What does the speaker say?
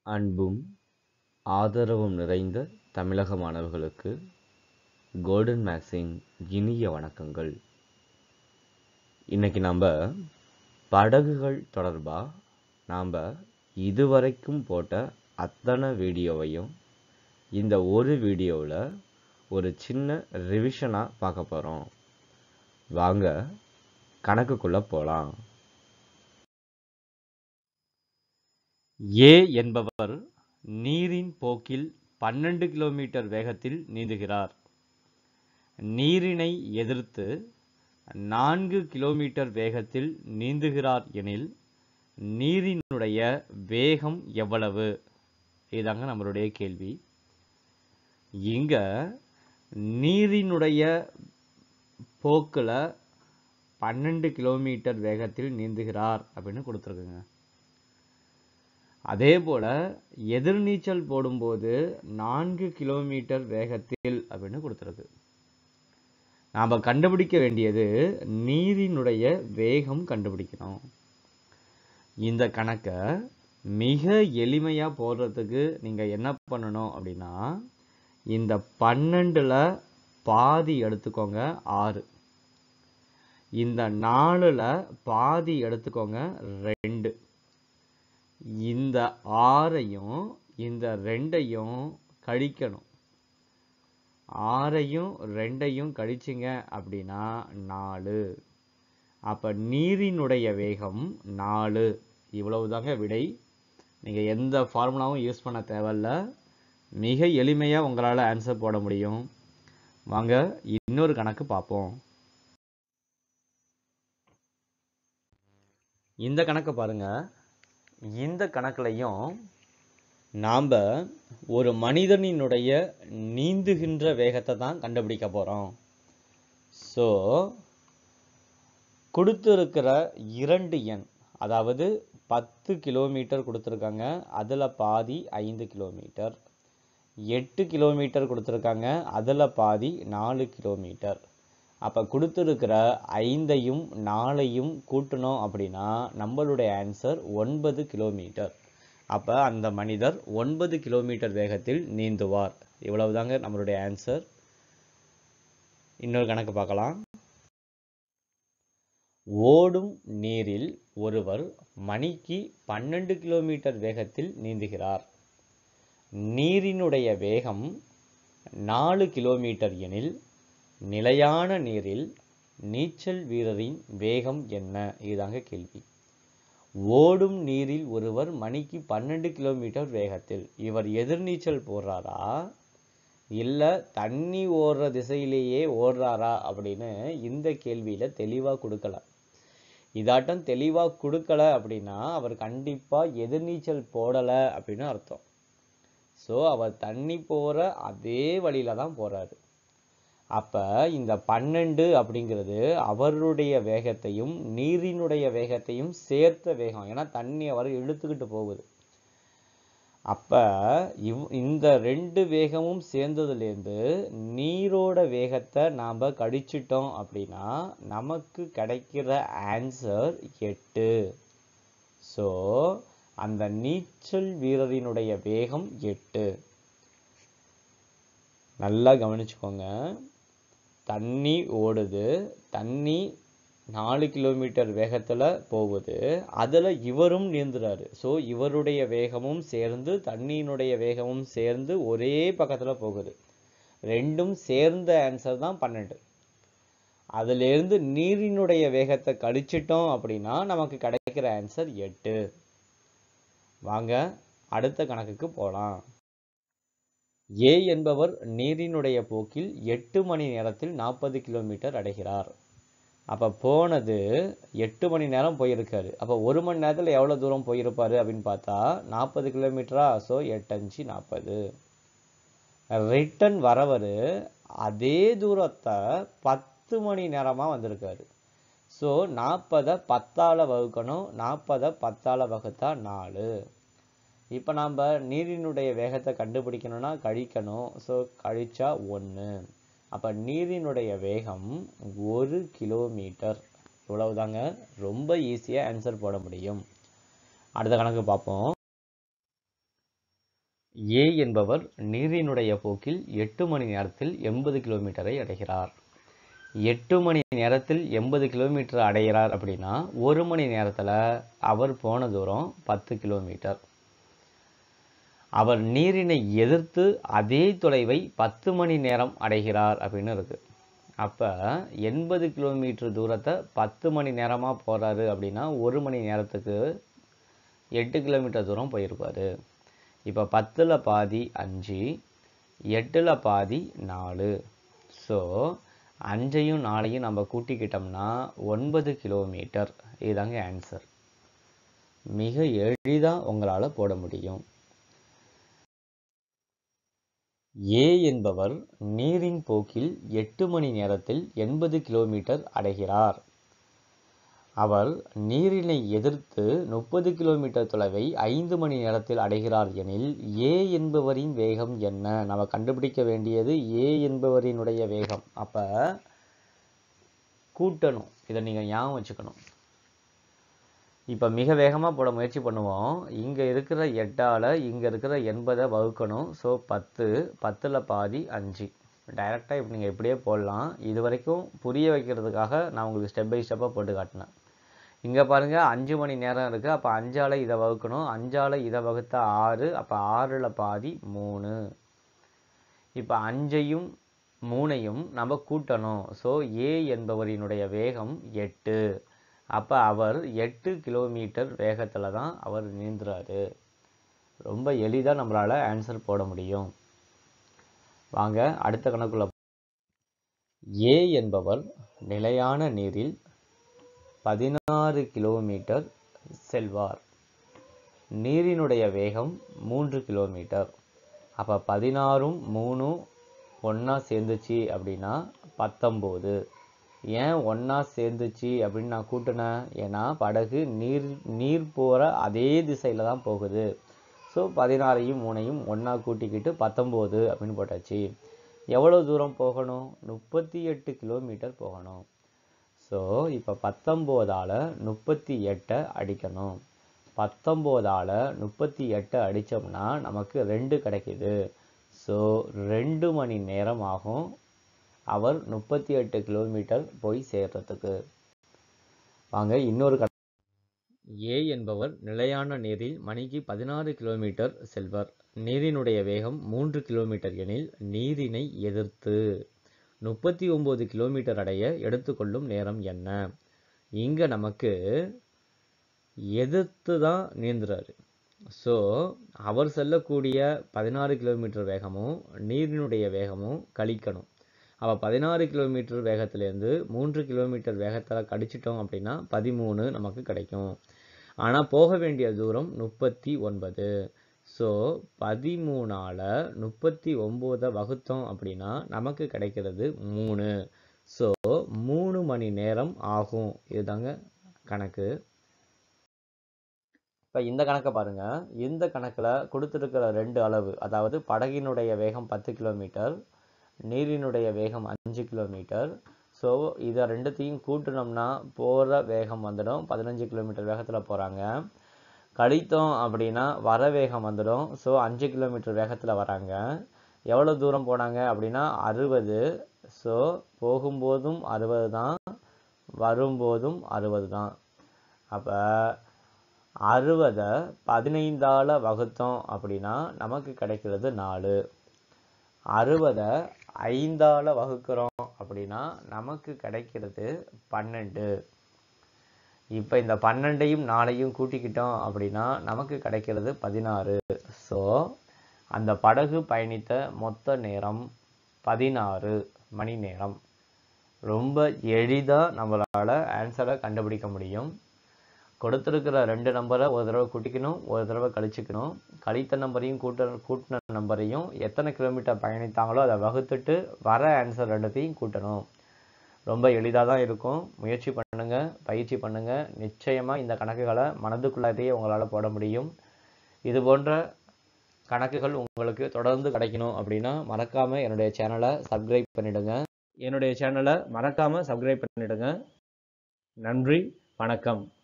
அன்பும் ஆதரவும் நிறைந்த தமிழக மாணவர்களுக்கு கோல்டன் மேக்ஸின் இனிய வணக்கங்கள் இன்னைக்கு நம்ம படகுகள் தொடர்பாக நாம் இதுவரைக்கும் போட்ட அத்தனை வீடியோவையும் இந்த ஒரு வீடியோவில் ஒரு சின்ன ரிவிஷனாக பார்க்க போகிறோம் வாங்க கணக்குக்குள்ளே போகலாம் ஏ என்பவர் நீரின் போக்கில் பன்னெண்டு கிலோமீட்டர் வேகத்தில் நீந்துகிறார் நீரினை எதிர்த்து நான்கு கிலோமீட்டர் வேகத்தில் நீந்துகிறார் எனில் நீரினுடைய வேகம் எவ்வளவு இதாங்க நம்மளுடைய கேள்வி இங்க நீரினுடைய போக்கில் பன்னெண்டு கிலோமீட்டர் வேகத்தில் நீந்துகிறார் அப்படின்னு கொடுத்துருக்குங்க அதே போல எதிர்நீச்சல் போடும்போது நான்கு கிலோமீட்டர் வேகத்தில் அப்படின்னு கொடுத்துருக்கு நாம் கண்டுபிடிக்க வேண்டியது நீரினுடைய வேகம் கண்டுபிடிக்கணும் இந்த கணக்கை மிக எளிமையாக போடுறதுக்கு நீங்கள் என்ன பண்ணணும் அப்படின்னா இந்த பன்னெண்டில் பாதி எடுத்துக்கோங்க ஆறு இந்த நாலில் பாதி எடுத்துக்கோங்க ரெண்டு இந்த ஆறையும் இந்த ரெண்டையும் கழிக்கணும் ஆறையும் ரெண்டையும் கழிச்சிங்க அப்படின்னா நாலு அப்போ நீரினுடைய வேகம் நாலு இவ்வளவுதாங்க விடை நீங்கள் எந்த ஃபார்முலாவும் யூஸ் பண்ண தேவையில்ல மிக எளிமையாக உங்களால் ஆன்சர் போட முடியும் வாங்க இன்னொரு கணக்கு பார்ப்போம் இந்த கணக்கை பாருங்க இந்த கணக்குலையும் நாம் ஒரு மனிதனினுடைய நீந்துகின்ற வேகத்தை தான் கண்டுபிடிக்க போகிறோம் ஸோ கொடுத்துருக்கிற இரண்டு எண் அதாவது பத்து கிலோமீட்டர் கொடுத்துருக்காங்க அதில் பாதி ஐந்து கிலோமீட்டர் எட்டு கிலோமீட்டர் கொடுத்துருக்காங்க அதில் பாதி நாலு கிலோமீட்டர் அப்போ கொடுத்துருக்கிற ஐந்தையும் நாலையும் கூட்டணும் அப்படின்னா நம்மளுடைய ஆன்சர் ஒன்பது கிலோமீட்டர் அப்போ அந்த மனிதர் ஒன்பது கிலோமீட்டர் வேகத்தில் நீந்துவார் இவ்வளவுதாங்க நம்மளுடைய ஆன்சர் இன்னொரு கணக்கு பார்க்கலாம் ஓடும் நீரில் ஒருவர் மணிக்கு பன்னெண்டு கிலோமீட்டர் வேகத்தில் நீந்துகிறார் நீரினுடைய வேகம் நாலு கிலோமீட்டர் எனில் நிலையான நீரில் நீச்சல் வீரரின் வேகம் என்ன இதுதாங்க கேள்வி ஓடும் நீரில் ஒருவர் மணிக்கு பன்னெண்டு கிலோமீட்டர் வேகத்தில் இவர் எதிர்நீச்சல் போடுறாரா இல்லை தண்ணி ஓடுற திசையிலேயே ஓடுறாரா அப்படின்னு இந்த கேள்வியில் தெளிவாக கொடுக்கல இதாட்டம் தெளிவாக கொடுக்கல அப்படின்னா அவர் கண்டிப்பாக எதிர்நீச்சல் போடலை அப்படின்னு அர்த்தம் ஸோ அவர் தண்ணி போகிற அதே வழியில தான் போகிறாரு அப்போ இந்த பன்னெண்டு அப்படிங்கிறது அவருடைய வேகத்தையும் நீரினுடைய வேகத்தையும் சேர்த்த வேகம் ஏன்னா தண்ணி அவர் இழுத்துக்கிட்டு போகுது அப்போ இவ் இந்த ரெண்டு வேகமும் சேர்ந்ததுலேருந்து நீரோட வேகத்தை நாம் கடிச்சிட்டோம் அப்படின்னா நமக்கு கிடைக்கிற ஆன்சர் எட்டு ஸோ அந்த நீச்சல் வீரரினுடைய வேகம் எட்டு நல்லா கவனிச்சுக்கோங்க தண்ணி ஓடுது தண்ணி நாலு கிலோமீட்டர் வேகத்தில் போகுது அதில் இவரும் நீந்துறாரு ஸோ இவருடைய வேகமும் சேர்ந்து தண்ணியினுடைய வேகமும் சேர்ந்து ஒரே பக்கத்தில் போகுது ரெண்டும் சேர்ந்த ஆன்சர் தான் பன்னெண்டு அதுலேருந்து நீரினுடைய வேகத்தை கழிச்சிட்டோம் அப்படின்னா நமக்கு கிடைக்கிற ஆன்சர் எட்டு வாங்க அடுத்த கணக்குக்கு போகலாம் ஏ என்பவர் நீரினுடைய போக்கில் எட்டு மணி நேரத்தில் நாற்பது கிலோமீட்டர் அடைகிறார் அப்போ போனது எட்டு மணி நேரம் போயிருக்காரு அப்போ ஒரு மணி நேரத்தில் எவ்வளோ தூரம் போயிருப்பாரு அப்படின்னு பார்த்தா நாற்பது கிலோமீட்டரா ஸோ எட்டஞ்சு நாற்பது ரிட்டன் வரவர் அதே தூரத்தை பத்து மணி நேரமாக வந்திருக்காரு ஸோ நாற்பதை பத்தால் வகுக்கணும் நாற்பதை பத்தால் வகுத்தா நாலு இப்போ நாம் நீரினுடைய வேகத்தை கண்டுபிடிக்கணும்னா கழிக்கணும் ஸோ கழிச்சா ஒன்று அப்போ நீரினுடைய வேகம் ஒரு கிலோமீட்டர் இவ்வளவுதாங்க ரொம்ப ஈஸியாக ஆன்சர் போட முடியும் அடுத்த கணக்கு பார்ப்போம் ஏ என்பவர் நீரினுடைய போக்கில் எட்டு மணி நேரத்தில் எண்பது கிலோமீட்டரை அடைகிறார் எட்டு மணி நேரத்தில் எண்பது கிலோமீட்டர் அடைகிறார் அப்படின்னா ஒரு மணி நேரத்தில் அவர் போன தூரம் பத்து கிலோமீட்டர் அவர் நீரினை எதிர்த்து அதே தொலைவை பத்து மணி நேரம் அடைகிறார் அப்படின்னு இருக்கு அப்போ எண்பது கிலோமீட்டர் தூரத்தை பத்து மணி நேரமாக போகிறாரு அப்படின்னா ஒரு மணி நேரத்துக்கு எட்டு கிலோமீட்டர் தூரம் போயிருப்பாரு இப்போ பத்தில் பாதி அஞ்சு எட்டில் பாதி நாலு ஸோ அஞ்சையும் நாலையும் நம்ம கூட்டிக்கிட்டோம்னா ஒன்பது கிலோமீட்டர் இதுதாங்க ஆன்சர் மிக எளிதாக உங்களால் போட முடியும் ஏ என்பவர் நீரின் போக்கில் எட்டு மணி நேரத்தில் எண்பது கிலோமீட்டர் அடைகிறார் அவர் நீரினை எதிர்த்து முப்பது கிலோமீட்டர் தொலைவை ஐந்து மணி நேரத்தில் அடைகிறார் எனில் ஏ என்பவரின் வேகம் என்ன நம்ம கண்டுபிடிக்க வேண்டியது ஏ என்பவரினுடைய வேகம் அப்ப கூட்டணும் இதை நீங்க ஞாபகம் வச்சுக்கணும் இப்ப மிக வேகமா போட முயற்சி பண்ணுவோம் இங்க இருக்கிற எட்டால இங்க இருக்கிற எண்பதை வகுக்கணும் ஸோ பத்து பத்துல பாதி அஞ்சு டைரக்டா இப்ப நீங்க இப்படியே போடலாம் இது வரைக்கும் புரிய வைக்கிறதுக்காக நான் உங்களுக்கு ஸ்டெப் பை ஸ்டெப்பா போட்டு காட்டினேன் இங்க பாருங்க அஞ்சு மணி நேரம் இருக்கு அப்ப அஞ்சால இதை வகுக்கணும் அஞ்சால இதை வகுத்தா ஆறு அப்ப ஆறுல பாதி மூணு இப்ப அஞ்சையும் மூணையும் நம்ம கூட்டணும் ஸோ ஏ என்பவரினுடைய வேகம் எட்டு அப்ப அவர் எட்டு கிலோமீட்டர் வேகத்துல தான் அவர் நீந்துறாரு ரொம்ப எளிதா நம்மளால ஆன்சர் போட முடியும் வாங்க அடுத்த கணக்குள்ள ஏ என்பவர் நிலையான நீரில் பதினாறு கிலோமீட்டர் செல்வார் நீரினுடைய வேகம் மூன்று கிலோமீட்டர் அப்போ பதினாறும் மூணும் ஒன்றா சேர்ந்துச்சு அப்படின்னா பத்தொம்போது ஏன் ஒன்றா சேர்ந்துச்சு அப்படின்னு நான் கூட்டினேன் ஏன்னா படகு நீர் நீர் போகிற அதே திசையில் தான் போகுது ஸோ பதினாறையும் மூணையும் ஒன்றா கூட்டிக்கிட்டு பத்தொம்போது அப்படின்னு போட்டாச்சு எவ்வளோ தூரம் போகணும் முப்பத்தி எட்டு கிலோமீட்டர் போகணும் ஸோ இப்போ பத்தொம்போதால் முப்பத்தி எட்டை அடிக்கணும் பத்தொம்போதால் முப்பத்தி எட்டை அடித்தோம்னா நமக்கு ரெண்டு கிடைக்குது ஸோ ரெண்டு மணி நேரம் ஆகும் அவர் முப்பத்தி எட்டு கிலோமீட்டர் போய் சேர்றதுக்கு வாங்க இன்னொரு கண ஏ என்பவர் நிலையான நீரில் மணிக்கு பதினாறு கிலோமீட்டர் செல்வர் நீரினுடைய வேகம் மூன்று கிலோமீட்டர் எனில் நீரினை எதிர்த்து முப்பத்தி ஒம்பது கிலோமீட்டர் அடைய எடுத்துக்கொள்ளும் நேரம் என்ன இங்க நமக்கு எதிர்த்து தான் நீந்துறாரு ஸோ அவர் செல்லக்கூடிய பதினாறு கிலோமீட்டர் வேகமும் நீரினுடைய வேகமும் கழிக்கணும் அப்போ பதினாறு கிலோமீட்டர் வேகத்திலேருந்து மூன்று கிலோமீட்டர் வேகத்தில் கடிச்சிட்டோம் அப்படின்னா பதிமூணு நமக்கு கிடைக்கும் ஆனால் போக வேண்டிய தூரம் முப்பத்தி ஒன்பது ஸோ பதிமூணால் முப்பத்தி ஒம்போதை வகுத்தோம் அப்படின்னா நமக்கு கிடைக்கிறது மூணு ஸோ மூணு மணி நேரம் ஆகும் இதுதாங்க கணக்கு இப்போ இந்த கணக்கை பாருங்க இந்த கணக்கில் கொடுத்துருக்கிற ரெண்டு அளவு அதாவது படகினுடைய வேகம் பத்து கிலோமீட்டர் நீரினுடைய வேகம் அஞ்சு கிலோமீட்டர் ஸோ இதை ரெண்டுத்தையும் கூட்டினோம்னா போகிற வேகம் வந்துடும் பதினஞ்சு கிலோமீட்டர் வேகத்தில் போகிறாங்க கழித்தோம் அப்படின்னா வர வேகம் வந்துடும் ஸோ அஞ்சு கிலோமீட்டர் வேகத்தில் வராங்க எவ்வளோ தூரம் போனாங்க அப்படின்னா அறுபது ஸோ போகும்போதும் அறுபது தான் வரும்போதும் அறுபது தான் அப்போ அறுபதை பதினைந்தால் வகுத்தோம் அப்படின்னா நமக்கு கிடைக்கிறது நாலு அறுபதை ஐந்தால் வகுக்கிறோம் அப்படின்னா நமக்கு கிடைக்கிறது பன்னெண்டு இப்போ இந்த பன்னெண்டையும் நாளையும் கூட்டிக்கிட்டோம் அப்படின்னா நமக்கு கிடைக்கிறது பதினாறு ஸோ அந்த படகு பயணித்த மொத்த நேரம் பதினாறு மணி நேரம் ரொம்ப எளிதாக நம்மளால் ஆன்சரை கண்டுபிடிக்க முடியும் கொடுத்துருக்கிற ரெண்டு நம்பரை ஒரு தடவை கூட்டிக்கணும் ஒரு தடவை கழிச்சுக்கணும் கழித்த நம்பரையும் கூட்ட கூட்டின நம்பரையும் எத்தனை கிலோமீட்டர் பயணித்தாங்களோ அதை வகுத்துட்டு வர ஆன்சர் ரெண்டுத்தையும் கூட்டணும் ரொம்ப எளிதாக தான் இருக்கும் முயற்சி பண்ணுங்க பயிற்சி பண்ணுங்க நிச்சயமாக இந்த கணக்குகளை மனதுக்குள்ளாரையே உங்களால் போட முடியும் இது போன்ற கணக்குகள் உங்களுக்கு தொடர்ந்து கிடைக்கணும் அப்படின்னா மறக்காமல் என்னுடைய சேனலை சப்ஸ்கிரைப் பண்ணிடுங்க என்னுடைய சேனலை மறக்காமல் சப்ஸ்கிரைப் பண்ணிடுங்க நன்றி வணக்கம்